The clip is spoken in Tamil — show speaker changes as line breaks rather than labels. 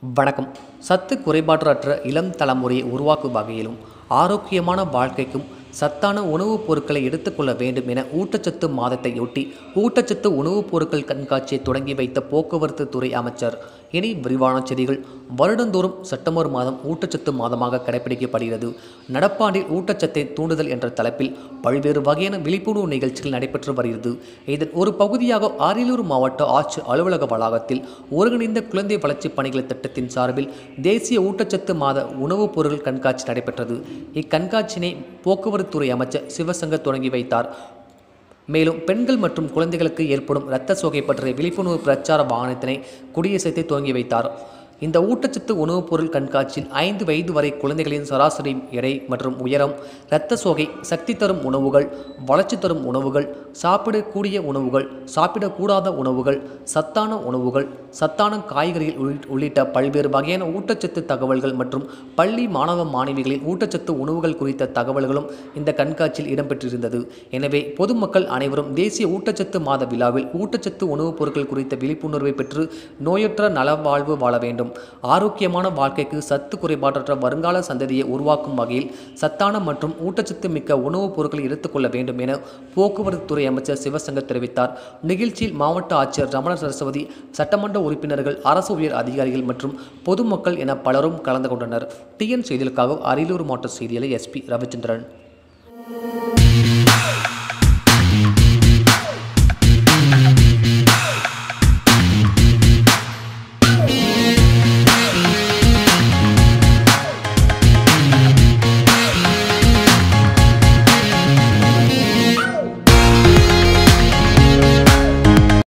வணக்கம் சத்து குறைபாற்றற்ற இளம் தலைமுறையை உருவாக்கும் வகையிலும் ஆரோக்கியமான வாழ்க்கைக்கும் சத்தான உணவுப் பொருட்களை எடுத்துக்கொள்ள வேண்டும் என ஊட்டச்சத்து மாதத்தையொட்டி ஊட்டச்சத்து உணவுப் பொருட்கள் கண்காட்சியை தொடங்கி வைத்த போக்குவரத்து துறை அமைச்சர் இனி விரிவான செய்திகள் வருடந்தோறும் செப்டம்பர் மாதம் ஊட்டச்சத்து மாதமாக கடைபிடிக்கப்படுகிறது நடப்பாண்டில் ஊட்டச்சத்தை தூண்டுதல் என்ற தலைப்பில் பல்வேறு வகையான விழிப்புணர்வு நிகழ்ச்சிகள் நடைபெற்று வருகிறது இதன் ஒரு பகுதியாக அரியலூர் மாவட்ட ஆட்சியர் அலுவலக வளாகத்தில் ஒருங்கிணைந்த குழந்தை வளர்ச்சி பணிகள் திட்டத்தின் சார்பில் தேசிய ஊட்டச்சத்து மாத உணவுப் பொருட்கள் கண்காட்சி நடைபெற்றது இக்கண்காட்சியினை போக்குவரத்துறை அமைச்சர் சிவசங்கர் தொடங்கி வைத்தார் மேலும் பெண்கள் மற்றும் குழந்தைகளுக்கு ஏற்படும் இரத்த சோகை பற்றிய விழிப்புணர்வு பிரச்சார வாகனத்தினை கொடியசைத்து துவங்கி வைத்தார் இந்த ஊட்டச்சத்து உணவுப் பொருள் கண்காட்சியில் ஐந்து வயது வரை குழந்தைகளின் சராசரி எடை மற்றும் உயரம் இரத்த சோகை சக்தி தரும் உணவுகள் வளர்ச்சி தரும் உணவுகள் சாப்பிடக்கூடிய உணவுகள் சாப்பிடக்கூடாத உணவுகள் சத்தான உணவுகள் சத்தான காய்கறிகள் உள்ளிட்ட- உள்ளிட்ட பல்வேறு வகையான ஊட்டச்சத்து தகவல்கள் மற்றும் பள்ளி மாணவ மாணவிகளின் ஊட்டச்சத்து உணவுகள் குறித்த தகவல்களும் இந்த கண்காட்சியில் இடம்பெற்றிருந்தது எனவே பொதுமக்கள் அனைவரும் தேசிய ஊட்டச்சத்து மாத விழாவில் ஊட்டச்சத்து உணவுப் பொருட்கள் குறித்த விழிப்புணர்வை பெற்று நோயற்ற நலவாழ்வு வாழ வேண்டும் ஆரோக்கியமான வாழ்க்கைக்கு சத்து குறைபாடற்ற வருங்கால சந்ததியை உருவாக்கும் வகையில் சத்தான மற்றும் ஊட்டச்சத்து மிக்க உணவுப் பொருட்களை எடுத்துக்கொள்ள வேண்டும் என போக்குவரத்து துறை அமைச்சர் சிவசங்கர் தெரிவித்தார் நிகழ்ச்சியில் மாவட்ட ஆட்சியர் ரமண சரஸ்வதி சட்டமன்ற உறுப்பினர்கள் அரசு உயர் அதிகாரிகள் மற்றும் பொதுமக்கள் என பலரும் கலந்து கொண்டனர் டிஎன் செய்திகளுக்காக அரியலூர் மாவட்ட செய்தியாளர் எஸ்பி ரவிச்சந்திரன்